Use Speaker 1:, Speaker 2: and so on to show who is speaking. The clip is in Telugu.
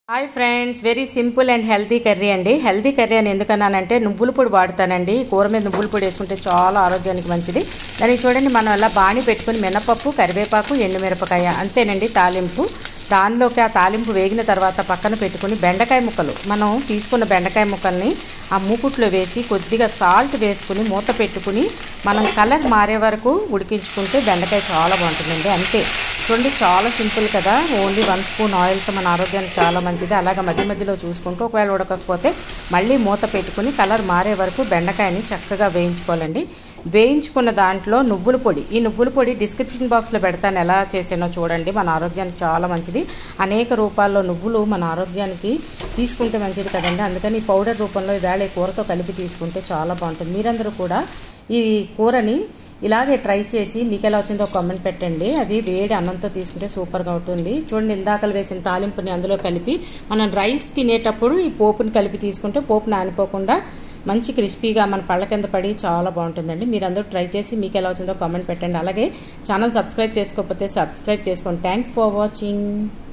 Speaker 1: hi friends very simple and healthy curry అండి హెల్తీ కర్రీ అని ఎందుకన్నానంటే నువ్వుల పొడి వాడతానండి కూర మీద నువ్వుల పొడి వేసుకుంటే చాలా ఆరోగ్యానికి మంచిది దానికి చూడండి మనం అలా బాణి పెట్టుకుని మినపప్పు కరివేపాకు ఎండుమిరపకాయ అంతేనండి తాలింపు దానిలోకి ఆ తాలింపు వేగిన తర్వాత పక్కన పెట్టుకుని బెండకాయ ముక్కలు మనం తీసుకున్న బెండకాయ ముక్కల్ని ఆ మూకుట్లో వేసి కొద్దిగా సాల్ట్ వేసుకుని మూత పెట్టుకుని మనం కలర్ మారే వరకు ఉడికించుకుంటే బెండకాయ చాలా బాగుంటుందండి అంతే చూడండి చాలా సింపుల్ కదా ఓన్లీ వన్ స్పూన్ ఆయిల్తో మన ఆరోగ్యానికి చాలా మంచిది అలాగే మధ్య మధ్యలో చూసుకుంటూ ఒకవేళ ఉడకకపోతే మళ్ళీ మూత పెట్టుకుని కలర్ మారే వరకు బెండకాయని చక్కగా వేయించుకోవాలండి వేయించుకున్న దాంట్లో నువ్వుల పొడి ఈ నువ్వుల పొడి డిస్క్రిప్షన్ బాక్స్లో పెడతాను ఎలా చేసానో చూడండి మన ఆరోగ్యానికి చాలా మంచిది అనేక రూపాల్లో నువ్వులు మన ఆరోగ్యానికి తీసుకుంటే మంచిది కదండి అందుకని ఈ పౌడర్ రూపంలో ఇవాళ ఈ కూరతో కలిపి తీసుకుంటే చాలా బాగుంటుంది మీరందరూ కూడా ఈ కూరని ఇలాగే ట్రై చేసి మీకు ఎలా వచ్చిందో కామెంట్ పెట్టండి అది వేడి అన్నంతో తీసుకుంటే సూపర్గా ఉంటుంది చూడండి ఇందాకలు వేసిన తాలింపుని అందులో కలిపి మనం రైస్ తినేటప్పుడు ఈ పోపుని కలిపి తీసుకుంటే పోపు నానిపోకుండా మంచి క్రిస్పీగా మన పళ్ళ కింద పడి చాలా బాగుంటుందండి మీరు అందరూ ట్రై చేసి మీకు ఎలా వచ్చిందో కామెంట్ పెట్టండి అలాగే ఛానల్ సబ్స్క్రైబ్ చేసుకోకపోతే సబ్స్క్రైబ్ చేసుకోండి థ్యాంక్స్ ఫర్ వాచింగ్